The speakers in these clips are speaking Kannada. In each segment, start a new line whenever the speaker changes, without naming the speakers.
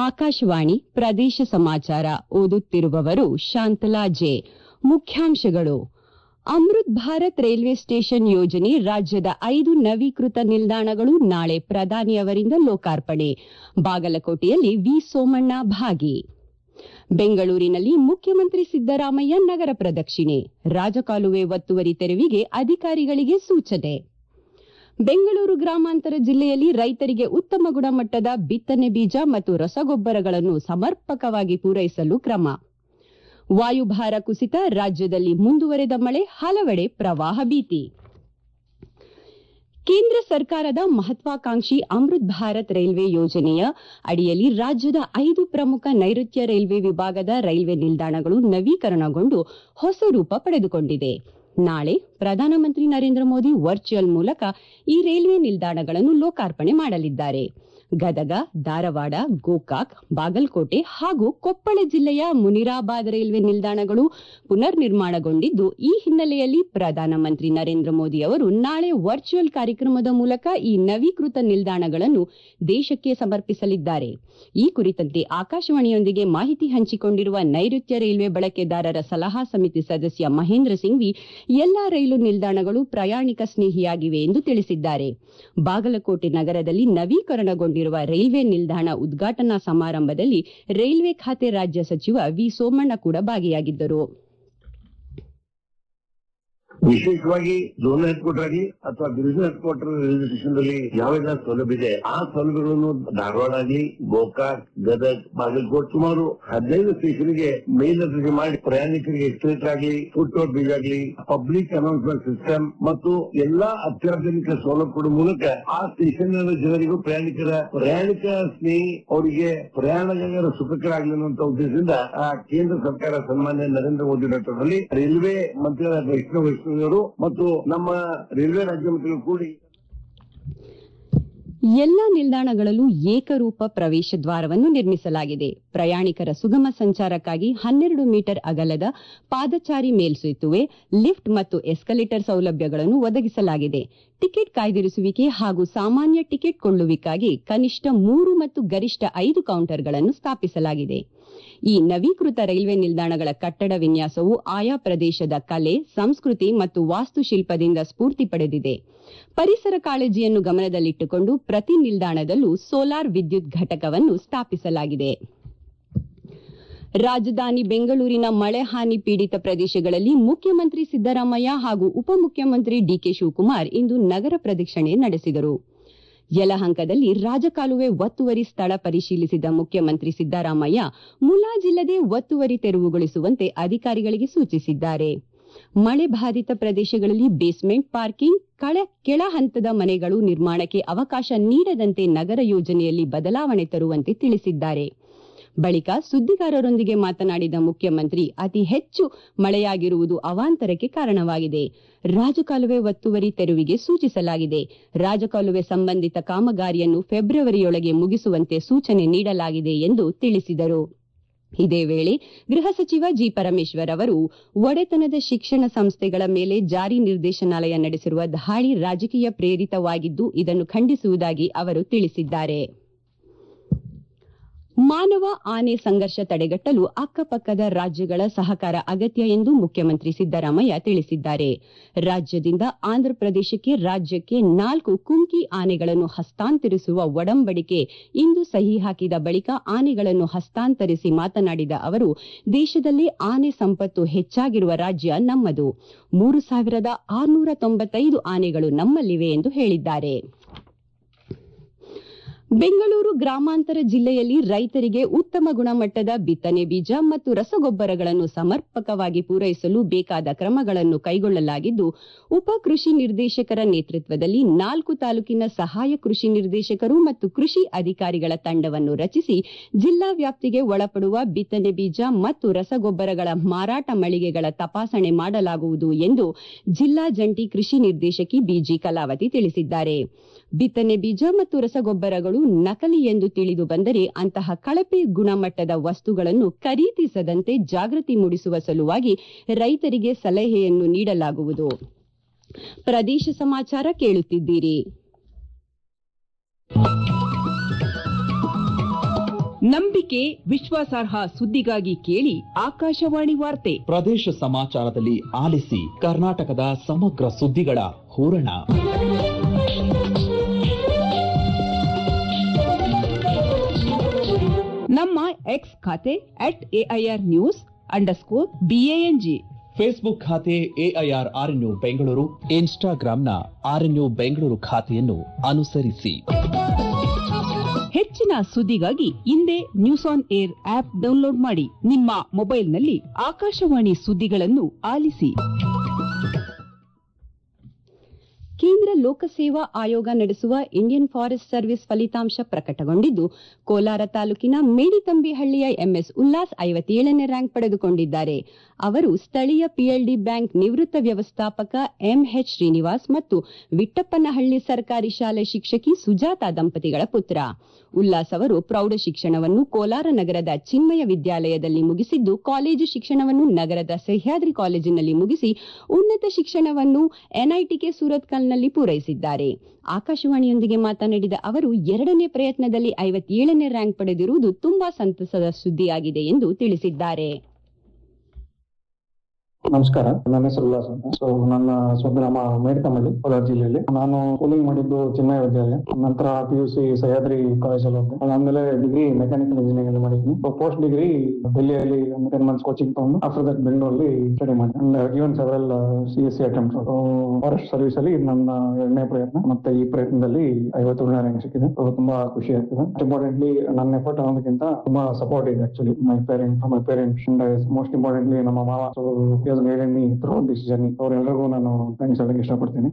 ಆಕಾಶವಾಣಿ ಪ್ರದೇಶ ಸಮಾಚಾರ ಓದುತ್ತಿರುವವರು ಶಾಂತಲಾ ಜೆ ಮುಖ್ಯಾಂಶಗಳು ಅಮೃತ್ ಭಾರತ್ ರೈಲ್ವೆ ಸ್ಟೇಷನ್ ಯೋಜನೆ ರಾಜ್ಯದ ಐದು ನವೀಕೃತ ನಿಲ್ದಾಣಗಳು ನಾಳೆ ಪ್ರಧಾನಿ ಅವರಿಂದ ಲೋಕಾರ್ಪಣೆ ಬಾಗಲಕೋಟೆಯಲ್ಲಿ ವಿ ಸೋಮಣ್ಣ ಭಾಗಿ ಬೆಂಗಳೂರಿನಲ್ಲಿ ಮುಖ್ಯಮಂತ್ರಿ ಸಿದ್ದರಾಮಯ್ಯ ನಗರ ಪ್ರದಕ್ಷಿಣೆ ರಾಜಕಾಲುವೆ ಒತ್ತುವರಿ ತೆರವಿಗೆ ಅಧಿಕಾರಿಗಳಿಗೆ ಸೂಚನೆ ಬೆಂಗಳೂರು ಗ್ರಾಮಾಂತರ ಜಿಲ್ಲೆಯಲ್ಲಿ ರೈತರಿಗೆ ಉತ್ತಮ ಗುಣಮಟ್ಟದ ಬಿತ್ತನೆ ಬೀಜ ಮತ್ತು ರಸಗೊಬ್ಬರಗಳನ್ನು ಸಮರ್ಪಕವಾಗಿ ಪೂರೈಸಲು ಕ್ರಮ ವಾಯುಭಾರ ಕುಸಿತ ರಾಜ್ಯದಲ್ಲಿ ಮುಂದುವರೆದ ಮಳೆ ಹಲವೆಡೆ ಪ್ರವಾಹ ಭೀತಿ ಕೇಂದ್ರ ಸರ್ಕಾರದ ಮಹತ್ವಾಕಾಂಕ್ಷಿ ಅಮೃತ್ ಭಾರತ್ ರೈಲ್ವೆ ಯೋಜನೆಯ ಅಡಿಯಲ್ಲಿ ರಾಜ್ಯದ ಐದು ಪ್ರಮುಖ ನೈಋತ್ಯ ರೈಲ್ವೆ ವಿಭಾಗದ ರೈಲ್ವೆ ನಿಲ್ದಾಣಗಳು ನವೀಕರಣಗೊಂಡು ಹೊಸ ರೂಪ ಪಡೆದುಕೊಂಡಿದೆ ನಾಳೆ ಪ್ರಧಾನಮಂತ್ರಿ ನರೇಂದ್ರ ಮೋದಿ ವರ್ಚುವಲ್ ಮೂಲಕ ಈ ರೈಲ್ವೆ ನಿಲ್ದಾಣಗಳನ್ನು ಲೋಕಾರ್ಪಣೆ ಮಾಡಲಿದ್ದಾರೆ ಗದಗ ಧಾರವಾಡ ಗೋಕಾಕ್ ಬಾಗಲಕೋಟೆ ಹಾಗೂ ಕೊಪ್ಪಳ ಜಿಲ್ಲೆಯ ಮುನಿರಾಬಾದ್ ರೈಲ್ವೆ ನಿಲ್ದಾಣಗಳು ಪುನರ್ ನಿರ್ಮಾಣಗೊಂಡಿದ್ದು ಈ ಹಿನ್ನೆಲೆಯಲ್ಲಿ ಪ್ರಧಾನಮಂತ್ರಿ ನರೇಂದ್ರ ಮೋದಿ ಅವರು ನಾಳೆ ವರ್ಚುವಲ್ ಕಾರ್ಯಕ್ರಮದ ಮೂಲಕ ಈ ನವೀಕೃತ ನಿಲ್ದಾಣಗಳನ್ನು ದೇಶಕ್ಕೆ ಸಮರ್ಪಿಸಲಿದ್ದಾರೆ ಈ ಕುರಿತಂತೆ ಆಕಾಶವಾಣಿಯೊಂದಿಗೆ ಮಾಹಿತಿ ಹಂಚಿಕೊಂಡಿರುವ ನೈಋತ್ಯ ರೈಲ್ವೆ ಬಳಕೆದಾರರ ಸಲಹಾ ಸಮಿತಿ ಸದಸ್ಯ ಮಹೇಂದ್ರ ಸಿಂಘ್ವಿ ಎಲ್ಲಾ ರೈಲು ನಿಲ್ದಾಣಗಳು ಪ್ರಯಾಣಿಕ ಸ್ನೇಹಿಯಾಗಿವೆ ಎಂದು ತಿಳಿಸಿದ್ದಾರೆ ಬಾಗಲಕೋಟೆ ನಗರದಲ್ಲಿ ನವೀಕರಣಗೊಂಡಿರುವ ರೈಲ್ವೆ ನಿಲ್ದಾಣ ಉದ್ಘಾಟನಾ ಸಮಾರಂಭದಲ್ಲಿ ರೈಲ್ವೆ ಖಾತೆ ರಾಜ್ಯ ಸಚಿವ ವಿ ಸೋಮಣ್ಣ ಕೂಡ ಭಾಗಿಯಾಗಿದ್ದರು
ವಿಶೇಷವಾಗಿ ಝೋನಲ್ ಹೆಡ್ ಕ್ವಾರ್ಟರ್ ಆಗಲಿ ಅಥವಾ division head quarter railway station ನಲ್ಲಿ ಯಾವೆಲ್ಲ ಸೌಲಭ್ಯ ಇದೆ ಆ ಸೌಲಭ್ಯಗಳನ್ನು ಧಾರವಾಡ ಆಗಲಿ ಗೋಕಾಕ್ ಗದಗ್ ಬಾಗಲಕೋಟ್ ಸುಮಾರು ಹದಿನೈದು ಸ್ಟೇಷನ್ಗೆ ಮೇಲ್ದರ್ಜೆ ಮಾಡಿ ಪ್ರಯಾಣಿಕರಿಗೆ ಎಕ್ಸ್ಪ್ರೆಸ್ ಆಗಲಿ ಫುಡ್ ಟೋರ್ ಬೀಜ್ ಆಗಲಿ ಪಬ್ಲಿಕ್ ಅನೌನ್ಸ್ಮೆಂಟ್ ಸಿಸ್ಟಮ್ ಮತ್ತು ಎಲ್ಲಾ ಅತ್ಯಾಧುನಿಕ ಸೌಲಭ್ಯ ಕೊಡುವ ಮೂಲಕ ಆ ಸ್ಟೇಷನ್ ಜನರಿಗೂ ಪ್ರಯಾಣಿಕರ ಪ್ರಯಾಣಿಕ ಸ್ನೇಹಿ ಅವರಿಗೆ ಪ್ರಯಾಣಗಾರರ ಸುಖಕರ ಆಗಲಿ ಅನ್ನುವಂತ ಉದ್ದೇಶದಿಂದ ಆ ಕೇಂದ್ರ ಸರ್ಕಾರ ಸನ್ಮಾನ್ಯ ನರೇಂದ್ರ ಮೋದಿ ನೇತೃತ್ವದಲ್ಲಿ ರೈಲ್ವೆ ಮಂತ್ರಿಗಳಾದ ವೈಷ್ಣವ್ ವೈಷ್ಣವಿಯವರು ಮತ್ತು ನಮ್ಮ ರೈಲ್ವೆ ರಾಜ್ಯ ಮಂತ್ರಿಗಳು ಕೂಡಿ
ಎಲ್ಲಾ ನಿಲ್ದಾಣಗಳಲ್ಲೂ ಏಕರೂಪ ಪ್ರವೇಶ ದ್ವಾರವನ್ನು ನಿರ್ಮಿಸಲಾಗಿದೆ ಪ್ರಯಾಣಿಕರ ಸುಗಮ ಸಂಚಾರಕ್ಕಾಗಿ ಹನ್ನೆರಡು ಮೀಟರ್ ಅಗಲದ ಪಾದಚಾರಿ ಮೇಲ್ಸೇತುವೆ ಲಿಫ್ಟ್ ಮತ್ತು ಎಸ್ಕಲೇಟರ್ ಸೌಲಭ್ಯಗಳನ್ನು ಒದಗಿಸಲಾಗಿದೆ ಟಿಕೆಟ್ ಕಾಯ್ದಿರಿಸುವಿಕೆ ಹಾಗೂ ಸಾಮಾನ್ಯ ಟಿಕೆಟ್ ಕೊಳ್ಳುವಿಕೆಗಾಗಿ ಕನಿಷ್ಠ ಮೂರು ಮತ್ತು ಗರಿಷ್ಠ ಐದು ಕೌಂಟರ್ಗಳನ್ನು ಸ್ಥಾಪಿಸಲಾಗಿದೆ ಈ ನವೀಕೃತ ರೈಲ್ವೆ ನಿಲ್ದಾಣಗಳ ಕಟ್ಟಡ ವಿನ್ಯಾಸವು ಆಯಾ ಪ್ರದೇಶದ ಕಲೆ ಸಂಸ್ಕೃತಿ ಮತ್ತು ವಾಸ್ತುಶಿಲ್ಪದಿಂದ ಸ್ಫೂರ್ತಿ ಪಡೆದಿದೆ ಪರಿಸರ ಕಾಳಜಿಯನ್ನು ಗಮನದಲ್ಲಿಟ್ಟುಕೊಂಡು ಪ್ರತಿ ನಿಲ್ದಾಣದಲ್ಲೂ ಸೋಲಾರ್ ವಿದ್ಯುತ್ ಘಟಕವನ್ನು ಸ್ಥಾಪಿಸಲಾಗಿದೆ ರಾಜಧಾನಿ ಬೆಂಗಳೂರಿನ ಮಳೆ ಹಾನಿ ಪೀಡಿತ ಪ್ರದೇಶಗಳಲ್ಲಿ ಮುಖ್ಯಮಂತ್ರಿ ಸಿದ್ದರಾಮಯ್ಯ ಹಾಗೂ ಉಪಮುಖ್ಯಮಂತ್ರಿ ಡಿಕೆ ಶಿವಕುಮಾರ್ ಇಂದು ನಗರ ಪ್ರದಕ್ಷಿಣೆ ನಡೆಸಿದರು ಯಲಹಂಕದಲ್ಲಿ ರಾಜಕಾಲುವೆ ಒತ್ತುವರಿ ಸ್ಥಳ ಪರಿಶೀಲಿಸಿದ ಮುಖ್ಯಮಂತ್ರಿ ಸಿದ್ದರಾಮಯ್ಯ ಮುಲಾಜಿಲ್ಲದೆ ಒತ್ತುವರಿ ತೆರವುಗೊಳಿಸುವಂತೆ ಅಧಿಕಾರಿಗಳಿಗೆ ಸೂಚಿಸಿದ್ದಾರೆ ಮಳೆ ಬಾಧಿತ ಪ್ರದೇಶಗಳಲ್ಲಿ ಬೇಸ್ಮೆಂಟ್ ಪಾರ್ಕಿಂಗ್ ಕೆಳ ಹಂತದ ಮನೆಗಳು ನಿರ್ಮಾಣಕ್ಕೆ ಅವಕಾಶ ನೀಡದಂತೆ ನಗರ ಯೋಜನೆಯಲ್ಲಿ ಬದಲಾವಣೆ ತರುವಂತೆ ತಿಳಿಸಿದ್ದಾರೆ ಬಳಿಕ ಸುದ್ದಿಗಾರರೊಂದಿಗೆ ಮಾತನಾಡಿದ ಮುಖ್ಯಮಂತ್ರಿ ಅತಿ ಹೆಚ್ಚು ಮಳೆಯಾಗಿರುವುದು ಅವಾಂತರಕ್ಕೆ ಕಾರಣವಾಗಿದೆ ರಾಜಕಾಲುವೆ ಒತ್ತುವರಿ ತೆರವಿಗೆ ಸೂಚಿಸಲಾಗಿದೆ ರಾಜಕಾಲುವೆ ಸಂಬಂಧಿತ ಕಾಮಗಾರಿಯನ್ನು ಫೆಬ್ರವರಿಯೊಳಗೆ ಮುಗಿಸುವಂತೆ ಸೂಚನೆ ನೀಡಲಾಗಿದೆ ಎಂದು ತಿಳಿಸಿದರು ಇದೇ ವೇಳೆ ಗೃಹ ಸಚಿವ ಜಿ ಪರಮೇಶ್ವರ್ ಅವರು ಒಡೆತನದ ಶಿಕ್ಷಣ ಸಂಸ್ಥೆಗಳ ಮೇಲೆ ಜಾರಿ ನಿರ್ದೇಶನಾಲಯ ನಡೆಸಿರುವ ದಾಳಿ ರಾಜಕೀಯ ಪ್ರೇರಿತವಾಗಿದ್ದು ಇದನ್ನು ಖಂಡಿಸುವುದಾಗಿ ಅವರು ತಿಳಿಸಿದ್ದಾರೆ ಮಾನವ ಆನೆ ಸಂಘರ್ಷ ತಡೆಗಟ್ಟಲು ಅಕ್ಕಪಕ್ಕದ ರಾಜ್ಯಗಳ ಸಹಕಾರ ಅಗತ್ಯ ಎಂದು ಮುಖ್ಯಮಂತ್ರಿ ಸಿದ್ದರಾಮಯ್ಯ ತಿಳಿಸಿದ್ದಾರೆ ರಾಜ್ಯದಿಂದ ಆಂಧ್ರಪ್ರದೇಶಕ್ಕೆ ರಾಜ್ಯಕ್ಕೆ ನಾಲ್ಕು ಕುಂಕಿ ಆನೆಗಳನ್ನು ಹಸ್ತಾಂತರಿಸುವ ಒಡಂಬಡಿಕೆ ಇಂದು ಸಹಿ ಹಾಕಿದ ಬಳಿಕ ಆನೆಗಳನ್ನು ಹಸ್ತಾಂತರಿಸಿ ಮಾತನಾಡಿದ ಅವರು ದೇಶದಲ್ಲಿ ಆನೆ ಸಂಪತ್ತು ಹೆಚ್ಚಾಗಿರುವ ರಾಜ್ಯ ನಮ್ಮದು ಮೂರು ಸಾವಿರದ ಆರುನೂರ ತೊಂಬತ್ತೈದು ಆನೆಗಳು ನಮ್ಮಲ್ಲಿವೆ ಎಂದು ಹೇಳಿದ್ದಾರೆ ಬೆಂಗಳೂರು ಗ್ರಾಮಾಂತರ ಜಿಲ್ಲೆಯಲ್ಲಿ ರೈತರಿಗೆ ಉತ್ತಮ ಗುಣಮಟ್ಟದ ಬಿತ್ತನೆ ಬೀಜ ಮತ್ತು ರಸಗೊಬ್ಬರಗಳನ್ನು ಸಮರ್ಪಕವಾಗಿ ಪೂರೈಸಲು ಬೇಕಾದ ಕ್ರಮಗಳನ್ನು ಕೈಗೊಳ್ಳಲಾಗಿದ್ದು ಉಪ ಕೃಷಿ ನಿರ್ದೇಶಕರ ನೇತೃತ್ವದಲ್ಲಿ ನಾಲ್ಕು ತಾಲೂಕಿನ ಸಹಾಯ ಕೃಷಿ ನಿರ್ದೇಶಕರು ಮತ್ತು ಕೃಷಿ ಅಧಿಕಾರಿಗಳ ತಂಡವನ್ನು ರಚಿಸಿ ಜಿಲ್ಲಾ ವ್ಯಾಪ್ತಿಗೆ ಒಳಪಡುವ ಬಿತ್ತನೆ ಬೀಜ ಮತ್ತು ರಸಗೊಬ್ಬರಗಳ ಮಾರಾಟ ಮಳಿಗೆಗಳ ತಪಾಸಣೆ ಮಾಡಲಾಗುವುದು ಎಂದು ಜಿಲ್ಲಾ ಜಂಟಿ ಕೃಷಿ ನಿರ್ದೇಶಕಿ ಬಿಜಿ ಕಲಾವತಿ ತಿಳಿಸಿದ್ದಾರೆ ಬಿತ್ತನೆ ಬೀಜ ಮತ್ತು ರಸಗೊಬ್ಬರಗಳು ನಕಲಿ ಎಂದು ತಿಳಿದು ಬಂದರೆ ಅಂತಹ ಕಳಪೆ ಗುಣಮಟ್ಟದ ವಸ್ತುಗಳನ್ನು ಖರೀದಿಸದಂತೆ ಜಾಗೃತಿ ಮೂಡಿಸುವ ಸಲುವಾಗಿ ರೈತರಿಗೆ ಸಲಹೆಯನ್ನು ನೀಡಲಾಗುವುದು ಪ್ರದೇಶ ಸಮಾಚಾರ ಕೇಳುತ್ತಿದ್ದೀರಿ
ನಂಬಿಕೆ ವಿಶ್ವಾಸಾರ್ಹ ಸುದ್ದಿಗಾಗಿ ಕೇಳಿ ಆಕಾಶವಾಣಿ ವಾರ್ತೆ
ಪ್ರದೇಶ ಸಮಾಚಾರದಲ್ಲಿ ಆಲಿಸಿ ಕರ್ನಾಟಕದ ಸಮಗ್ರ ಸುದ್ದಿಗಳ ಹೂರಣ
ನಮ್ಮ ಎಕ್ಸ್ ಖಾತೆ at AIR news underscore BANG
Facebook ಖಾತೆ ಎಐಆರ್ ಆರ್ಎನ್ಯು ಬೆಂಗಳೂರು ಇನ್ಸ್ಟಾಗ್ರಾಂನ ಆರ್ಎನ್ಯು ಬೆಂಗಳೂರು ಖಾತೆಯನ್ನು ಅನುಸರಿಸಿ
ಹೆಚ್ಚಿನ ಸುದ್ದಿಗಾಗಿ ಹಿಂದೆ news on air app download ಮಾಡಿ ನಿಮ್ಮ ಮೊಬೈಲ್ನಲ್ಲಿ ಆಕಾಶವಾಣಿ ಸುದ್ದಿಗಳನ್ನು ಆಲಿಸಿ
ಕೇಂದ್ರ ಲೋಕಸೇವಾ ಆಯೋಗ ನಡೆಸುವ ಇಂಡಿಯನ್ ಫಾರೆಸ್ಟ್ ಸರ್ವಿಸ್ ಫಲಿತಾಂಶ ಪ್ರಕಟಗೊಂಡಿದ್ದು ಕೋಲಾರ ತಾಲೂಕಿನ ಮೇಡಿತಂಬಿಹಳ್ಳಿಯ ಎಂಎಸ್ ಉಲ್ಲಾಸ್ ಐವತ್ತೇಳನೇ ರ್ಯಾಂಕ್ ಪಡೆದುಕೊಂಡಿದ್ದಾರೆ ಅವರು ಸ್ಥಳೀಯ ಪಿಎಲ್ಡಿ ಬ್ಯಾಂಕ್ ನಿವೃತ್ತ ವ್ಯವಸ್ಥಾಪಕ ಎಂಎಚ್ ಶ್ರೀನಿವಾಸ್ ಮತ್ತು ವಿಟ್ಟಪ್ಪನಹಳ್ಳಿ ಸರ್ಕಾರಿ ಶಾಲೆ ಶಿಕ್ಷಕಿ ಸುಜಾತಾ ದಂಪತಿಗಳ ಪುತ್ರ ಉಲ್ಲಾಸ್ ಅವರು ಪ್ರೌಢ ಶಿಕ್ಷಣವನ್ನು ಕೋಲಾರ ನಗರದ ಚಿನ್ಮಯ ವಿದ್ಯಾಲಯದಲ್ಲಿ ಮುಗಿಸಿದ್ದು ಕಾಲೇಜು ಶಿಕ್ಷಣವನ್ನು ನಗರದ ಸಹ್ಯಾದ್ರಿ ಕಾಲೇಜಿನಲ್ಲಿ ಮುಗಿಸಿ ಉನ್ನತ ಶಿಕ್ಷಣವನ್ನು ಎನ್ಐಟಿಕೆ ಸೂರತ್ಕಲ್ನಲ್ಲಿ ಪೂರೈಸಿದ್ದಾರೆ ಆಕಾಶವಾಣಿಯೊಂದಿಗೆ ಮಾತನಾಡಿದ ಅವರು ಎರಡನೇ ಪ್ರಯತ್ನದಲ್ಲಿ ಐವತ್ತೇಳನೇ ರ್ಯಾಂಕ್ ಪಡೆದಿರುವುದು ತುಂಬಾ ಸಂತಸದ ಸುದ್ದಿಯಾಗಿದೆ ಎಂದು ತಿಳಿಸಿದ್ದಾರೆ
ನಮಸ್ಕಾರ ನನ್ನ ಹೆಸರು ಉಲ್ಲಾಸ್ ಅಂತ ಸೊ ನನ್ನ ಸ್ವಗ್ರಾಮ ಮೇಡ್ಕಮಳ್ಳಿ ಕೋಲಾರ ಜಿಲ್ಲೆಯಲ್ಲಿ ನಾನು ಸ್ಕೂಲಿಂಗ್ ಮಾಡಿದ್ದು ಚಿನ್ಮಯ ವಿದ್ಯಾಲಯ ನಂತರ ಪಿ ಯು ಸಿ ಸಹ್ಯಾದ್ರಿ ಕಾಲೇಜಲ್ಲಿ ಹೋದೆ ಅದಾದ್ಮೇಲೆ ಡಿಗ್ರಿ ಮೆಕ್ಯಾನಿಕಲ್ ಇಂಜಿನಿಯರಿಂಗ್ ಮಾಡಿದ್ದೀನಿ ಪೋಸ್ಟ್ ಡಿಗ್ರಿ ಡೆಲ್ಲಿಯಲ್ಲಿ ಒಂದು ಟೆನ್ ಮಂತ್ಸ್ ಕೋಚಿಂಗ್ ತಗೊಂಡು ಆಫ್ಟರ್ ದಟ್ ಬೆಂಗಳೂರಲ್ಲಿ ಸ್ಟಡಿ ಮಾಡಿ and given several C S C attempt forest service ಅಲ್ಲಿ ನನ್ನ ಎರಡನೇ ಪ್ರಯತ್ನ ಮತ್ತೆ ಈ ಪ್ರಯತ್ನದಲ್ಲಿ ಐವತ್ತೇಳನೇ ರ್ಯಾಂಕ್ ಸಿಕ್ಕಿದೆ So, ತುಂಬಾ ಖುಷಿ ಆಗ್ತದೆ ಇಂಪಾರ್ಟೆಂಟ್ಲಿ ನನ್ನ ಎಫರ್ಟ್ ಅನ್ನೋದಕ್ಕಿಂತ ತುಂಬಾ ಸಪೋರ್ಟ್ ಇದೆ actually my parent my parents most importantly ನಮ್ಮ ಮಾವ so guided me through this journey ಅವರೆಲ್ಲರಿಗೂ ನಾನು ಥ್ಯಾಂಕ್ಸ್ ಹೇಳಕ್ಕೆ ಇಷ್ಟಪಡ್ತೀನಿ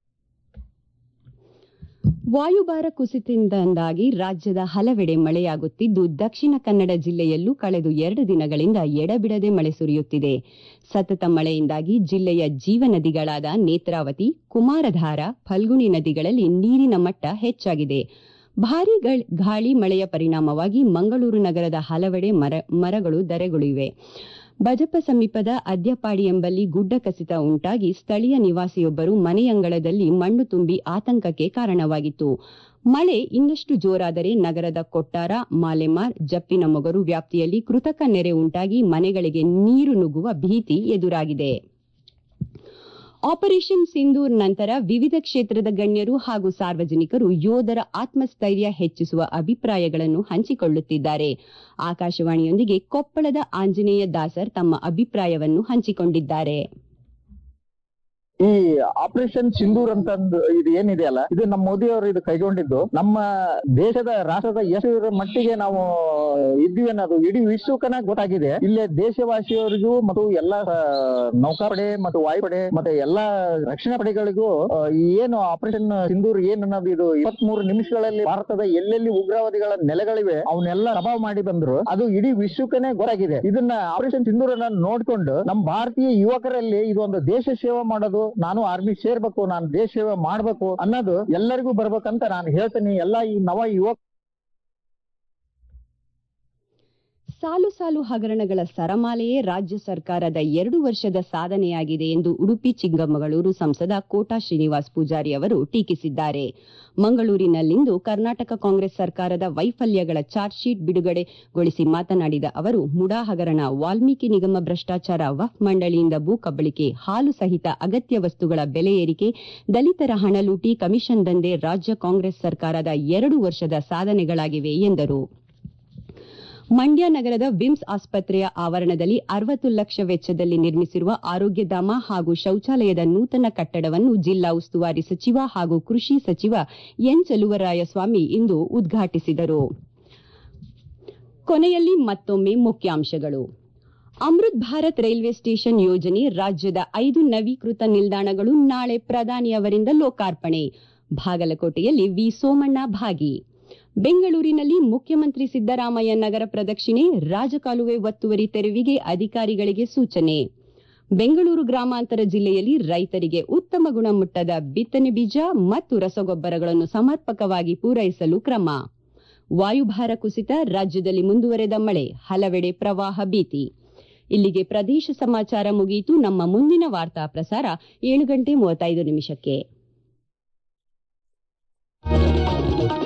ವಾಯುಭಾರ ಕುಸಿತದಿಂದಾಗಿ ರಾಜ್ಯದ ಹಲವೆಡೆ ಮಳೆಯಾಗುತ್ತಿದ್ದು ದಕ್ಷಿಣ ಕನ್ನಡ ಜಿಲ್ಲೆಯಲ್ಲೂ ಕಳೆದ ಎರಡು ದಿನಗಳಿಂದ ಎಡಬಿಡದೆ ಮಳೆ ಸುರಿಯುತ್ತಿದೆ ಸತತ ಮಳೆಯಿಂದಾಗಿ ಜಿಲ್ಲೆಯ ಜೀವನದಿಗಳಾದ ನೇತ್ರಾವತಿ ಕುಮಾರಧಾರ ಫಲ್ಗುಣಿ ನದಿಗಳಲ್ಲಿ ನೀರಿನ ಮಟ್ಟ ಹೆಚ್ಚಾಗಿದೆ ಭಾರೀ ಗಾಳಿ ಮಳೆಯ ಪರಿಣಾಮವಾಗಿ ಮಂಗಳೂರು ನಗರದ ಹಲವೆಡೆ ಮರ ಮರಗಳು ಧರೆಗುಳಿವೆ ಬಜಪ ಸಮೀಪದ ಅದ್ಯಪಾಡಿ ಎಂಬಲ್ಲಿ ಗುಡ್ಡ ಕಸಿತ ಉಂಟಾಗಿ ಸ್ಥಳೀಯ ನಿವಾಸಿಯೊಬ್ಬರು ಮನೆಯಂಗಳದಲ್ಲಿ ಮಣ್ಣು ತುಂಬಿ ಆತಂಕಕ್ಕೆ ಕಾರಣವಾಗಿತ್ತು ಮಳೆ ಇನ್ನಷ್ಟು ಜೋರಾದರೆ ನಗರದ ಕೊಟ್ಟಾರ ಮಾಲೆಮಾರ್ ಜಪ್ಪಿನ ಮೊಗರು ವ್ಯಾಪ್ತಿಯಲ್ಲಿ ಕೃತಕ ನೆರೆ ಉಂಟಾಗಿ ಮನೆಗಳಿಗೆ ನೀರು ನುಗ್ಗುವ ಭೀತಿ ಎದುರಾಗಿದೆ ಆಪರೇಷನ್ ಸಿಂಧೂರ್ ನಂತರ ವಿವಿಧ ಕ್ಷೇತ್ರದ ಗಣ್ಯರು ಹಾಗೂ ಸಾರ್ವಜನಿಕರು ಯೋಧರ ಆತ್ಮಸ್ಥೈರ್ಯ ಹೆಚ್ಚಿಸುವ ಅಭಿಪ್ರಾಯಗಳನ್ನು ಹಂಚಿಕೊಳ್ಳುತ್ತಿದ್ದಾರೆ ಆಕಾಶವಾಣಿಯೊಂದಿಗೆ ಕೊಪ್ಪಳದ ಆಂಜನೇಯ ದಾಸರ್ ತಮ್ಮ ಅಭಿಪ್ರಾಯವನ್ನು ಹಂಚಿಕೊಂಡಿದ್ದಾರೆ
ಈ ಆಪರೇಷನ್ ಸಿಂಧೂರ್ ಅಂತ ಇದು ಏನಿದೆ ಅಲ್ಲ ಇದು ನಮ್ಮ ಮೋದಿ ಅವರು ಇದು ಕೈಗೊಂಡಿದ್ದು ನಮ್ಮ ದೇಶದ ರಾಷ್ಟ್ರದ ಎಷ್ಟು ಮಟ್ಟಿಗೆ ನಾವು ಇದ್ವಿ ಅನ್ನೋದು ಇಡೀ ವಿಶ್ವಕ್ಕನ ಗೊತ್ತಾಗಿದೆ ಇಲ್ಲೇ ದೇಶವಾಸಿಯವರಿಗೂ ಮತ್ತು ಎಲ್ಲಾ ನೌಕಾಪಡೆ ಮತ್ತು ವಾಯುಪಡೆ ಮತ್ತೆ ಎಲ್ಲಾ ರಕ್ಷಣಾ ಪಡೆಗಳಿಗೂ ಆ, ಈ ಏನು ಆಪರೇಷನ್ ಸಿಂಧೂರ್ ಏನ್ ಅನ್ನೋದು ಇದು ಇಪ್ಪತ್ತ್ ಮೂರು ನಿಮಿಷಗಳಲ್ಲಿ ಭಾರತದ ಎಲ್ಲೆಲ್ಲಿ ಉಗ್ರವಾದಿಗಳ ನೆಲೆಗಳಿವೆ ಅವನ್ನೆಲ್ಲ ಪ್ರಭಾವ ಮಾಡಿ ಬಂದ್ರು ಅದು ಇಡೀ ವಿಶ್ವಕ್ಕನೇ ಗೊತ್ತಾಗಿದೆ ಇದನ್ನ ಆಪರೇಷನ್ ಸಿಂಧೂರ್ ಅನ್ನ ನೋಡ್ಕೊಂಡು ನಮ್ಮ ಭಾರತೀಯ ಯುವಕರಲ್ಲಿ ಇದು ಒಂದು ದೇಶ ಸೇವೆ ಮಾಡೋದು ನಾನು ಆರ್ಮಿ ಸೇರ್ಬೇಕು ನಾನು ದೇಶ ಸೇವೆ ಮಾಡ್ಬೇಕು ಅನ್ನೋದು ಎಲ್ಲರಿಗೂ ಬರ್ಬೇಕಂತ ನಾನು ಹೇಳ್ತೀನಿ ಎಲ್ಲಾ ಈ ನವ ಯುವಕ
ಸಾಲು ಸಾಲು ಹಗರಣಗಳ ಸರಮಾಲೆಯೇ ರಾಜ್ಯ ಸರ್ಕಾರದ ಎರಡು ವರ್ಷದ ಸಾಧನೆಯಾಗಿದೆ ಎಂದು ಉಡುಪಿ ಚಿಕ್ಕಮಗಳೂರು ಸಂಸದ ಕೋಟಾ ಶ್ರೀನಿವಾಸ್ ಪೂಜಾರಿ ಅವರು ಟೀಕಿಸಿದ್ದಾರೆ ಮಂಗಳೂರಿನಲ್ಲಿಂದು ಕರ್ನಾಟಕ ಕಾಂಗ್ರೆಸ್ ಸರ್ಕಾರದ ವೈಫಲ್ಯಗಳ ಚಾರ್ಜ್ ಶೀಟ್ ಬಿಡುಗಡೆಗೊಳಿಸಿ ಮಾತನಾಡಿದ ಅವರು ಮುಡಾ ಹಗರಣ ವಾಲ್ಮೀಕಿ ನಿಗಮ ಭ್ರಷ್ಟಾಚಾರ ವಫ್ ಮಂಡಳಿಯಿಂದ ಭೂ ಕಬಳಿಕೆ ಹಾಲು ಸಹಿತ ಅಗತ್ಯ ವಸ್ತುಗಳ ಬೆಲೆ ಏರಿಕೆ ದಲಿತರ ಹಣ ಲೂಟಿ ಕಮಿಷನ್ ದಂಧೆ ರಾಜ್ಯ ಕಾಂಗ್ರೆಸ್ ಸರ್ಕಾರದ ಎರಡು ವರ್ಷದ ಸಾಧನೆಗಳಾಗಿವೆ ಎಂದರು ಮಂಡ್ಯ ನಗರದ ವಿಮ್ಸ್ ಆಸ್ಪತ್ರೆಯ ಆವರಣದಲ್ಲಿ ಅರವತ್ತು ಲಕ್ಷ ವೆಚ್ಚದಲ್ಲಿ ನಿರ್ಮಿಸಿರುವ ಆರೋಗ್ಯಧಾಮ ಹಾಗೂ ಶೌಚಾಲಯದ ನೂತನ ಕಟ್ಟಡವನ್ನು ಜಿಲ್ಲಾ ಉಸ್ತುವಾರಿ ಸಚಿವ ಹಾಗೂ ಕೃಷಿ ಸಚಿವ ಎನ್ ಚಲುವರಾಯಸ್ವಾಮಿ ಇಂದು ಉದ್ಘಾಟಿಸಿದರು ಕೊನೆಯಲ್ಲಿ ಮತ್ತೊಮ್ಮೆ ಮುಖ್ಯಾಂಶಗಳು ಅಮೃತ್ ಭಾರತ್ ರೈಲ್ವೆ ಸ್ಟೇಷನ್ ಯೋಜನೆ ರಾಜ್ಯದ ಐದು ನವೀಕೃತ ನಿಲ್ದಾಣಗಳು ನಾಳೆ ಪ್ರಧಾನಿ ಅವರಿಂದ ಲೋಕಾರ್ಪಣೆ ಬಾಗಲಕೋಟೆಯಲ್ಲಿ ವಿ ಸೋಮಣ್ಣ ಭಾಗಿ ಬೆಂಗಳೂರಿನಲ್ಲಿ ಮುಖ್ಯಮಂತ್ರಿ ಸಿದ್ದರಾಮಯ್ಯ ನಗರ ಪ್ರದಕ್ಷಿಣೆ ರಾಜಕಾಲುವೆ ಒತ್ತುವರಿ ತೆರವಿಗೆ ಅಧಿಕಾರಿಗಳಿಗೆ ಸೂಚನೆ ಬೆಂಗಳೂರು ಗ್ರಾಮಾಂತರ ಜಿಲ್ಲೆಯಲ್ಲಿ ರೈತರಿಗೆ ಉತ್ತಮ ಗುಣಮಟ್ಟದ ಬಿತ್ತನೆ ಬೀಜ ಮತ್ತು ರಸಗೊಬ್ಬರಗಳನ್ನು ಸಮರ್ಪಕವಾಗಿ ಪೂರೈಸಲು ಕ್ರಮ ವಾಯುಭಾರ ಕುಸಿತ ರಾಜ್ಯದಲ್ಲಿ ಮುಂದುವರೆದ ಮಳೆ ಹಲವೆಡೆ ಪ್ರವಾಹ ಭೀತಿ ಇಲ್ಲಿಗೆ ಪ್ರದೇಶ ಸಮಾಚಾರ ಮುಗಿಯಿತು ನಮ್ಮ ಮುಂದಿನ ವಾರ್ತಾ ಪ್ರಸಾರ ಏಳು ಗಂಟೆ ಮೂವತ್ತೈದು ನಿಮಿಷಕ್ಕೆ